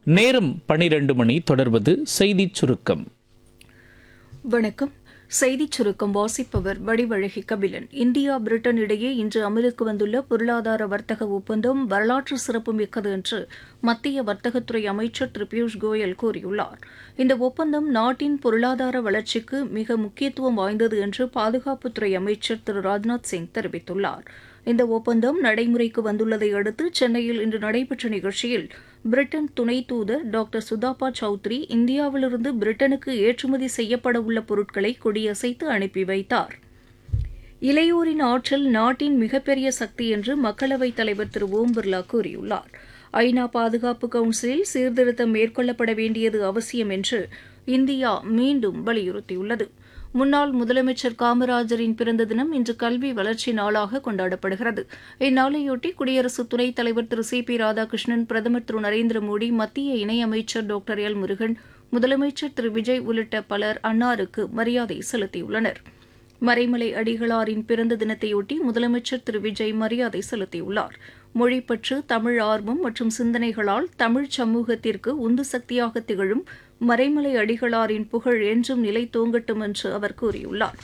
நேரம் பனிரெண்டு மணி தொடர்வது செய்திச் சுருக்கம் வணக்கம் செய்திச் சுருக்கம் வாசிப்பவர் வடிவழகி கபிலன் இந்தியா பிரிட்டன் இடையே இன்று அமலுக்கு வந்துள்ள பொருளாதார வர்த்தக ஒப்பந்தம் வரலாற்று சிறப்புமிக்கது என்று மத்திய வர்த்தகத்துறை அமைச்சர் திரு பியூஷ் கோயல் கூறியுள்ளார் இந்த ஒப்பந்தம் நாட்டின் பொருளாதார வளர்ச்சிக்கு மிக முக்கியத்துவம் வாய்ந்தது என்று பாதுகாப்புத்துறை அமைச்சர் திரு ராஜ்நாத் சிங் தெரிவித்துள்ளார் இந்த ஒப்பந்தம் நடைமுறைக்கு வந்துள்ளதை அடுத்து சென்னையில் இன்று நடைபெற்ற நிகழ்ச்சியில் பிரிட்டன் துணை தூதர் டாக்டர் சுதாபா சௌத்ரி இந்தியாவிலிருந்து பிரிட்டனுக்கு ஏற்றுமதி செய்யப்பட உள்ள பொருட்களை கொடியசைத்து அனுப்பி வைத்தார் இளையோரின் ஆற்றல் நாட்டின் மிகப்பெரிய சக்தி என்று மக்களவைத் தலைவர் திரு ஓம் பிர்லா கூறியுள்ளார் ஐநா பாதுகாப்பு கவுன்சிலில் சீர்திருத்தம் மேற்கொள்ளப்பட வேண்டியது அவசியம் என்று இந்தியா மீண்டும் வலியுறுத்தியுள்ளது முன்னாள் முதலமைச்சர் காமராஜரின் பிறந்த தினம் இன்று கல்வி வளர்ச்சி நாளாக கொண்டாடப்படுகிறது இந்நாளையொட்டி குடியரசு துணைத் தலைவர் திரு சி பி ராதாகிருஷ்ணன் பிரதமர் திரு நரேந்திர மோடி மத்திய இணையமைச்சர் டாக்டர் எல் முருகன் முதலமைச்சர் திரு விஜய் உள்ளிட்ட பலர் அன்னாருக்கு மரியாதை செலுத்தியுள்ளனர் மறைமலை அடிகளாரின் பிறந்த தினத்தையொட்டி முதலமைச்சர் திரு விஜய் மரியாதை செலுத்தியுள்ளார் மொழிப்பற்று தமிழ் ஆர்வம் மற்றும் சிந்தனைகளால் தமிழ் சமூகத்திற்கு உந்து சக்தியாக திகழும் மறைமலை அடிகளாரின் புகழ் என்றும் நிலை தோங்கட்டும் என்று அவர் கூறியுள்ளார்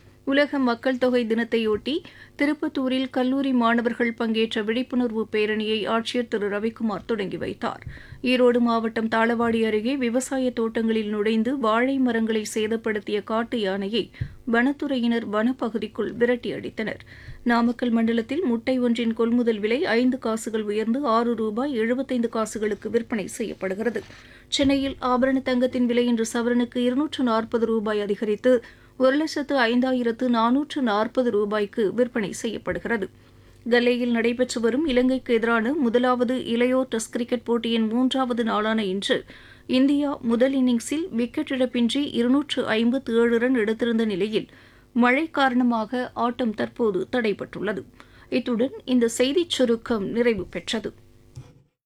உலக மக்கள் தொகை தினத்தையொட்டி திருப்பத்தூரில் கல்லூரி மாணவர்கள் பங்கேற்ற விழிப்புணர்வு பேரணியை ஆட்சியர் திரு ரவிக்குமார் தொடங்கி வைத்தார் ஈரோடு மாவட்டம் தாளவாடி அருகே விவசாய தோட்டங்களில் நுழைந்து வாழை மரங்களை சேதப்படுத்திய காட்டு யானையை வனத்துறையினர் வனப்பகுதிக்குள் விரட்டி அடித்தனர் நாமக்கல் மண்டலத்தில் முட்டை ஒன்றின் கொள்முதல் விலை ஐந்து காசுகள் உயர்ந்து ஆறு ரூபாய் எழுபத்தைந்து காசுகளுக்கு விற்பனை செய்யப்படுகிறது சென்னையில் ஆபரண தங்கத்தின் விலை இன்று சவரனுக்கு இருநூற்று நாற்பது ரூபாய் அதிகரித்து ஒரு லட்சத்து ஐந்தாயிரத்து நானூற்று நாற்பது ரூபாய்க்கு விற்பனை செய்யப்படுகிறது கல்லேயில் நடைபெற்று வரும் இலங்கைக்கு எதிரான முதலாவது இளையோர் டெஸ்ட் கிரிக்கெட் போட்டியின் மூன்றாவது நாளான இன்று இந்தியா முதல் இன்னிங்ஸில் விக்கெட் இழப்பின்றி இருநூற்று ஐம்பத்து ஏழு ரன் எடுத்திருந்த நிலையில் மழை காரணமாக ஆட்டம் தற்போது தடைபட்டுள்ளது இத்துடன் இந்த செய்திச் சுருக்கம் நிறைவு பெற்றது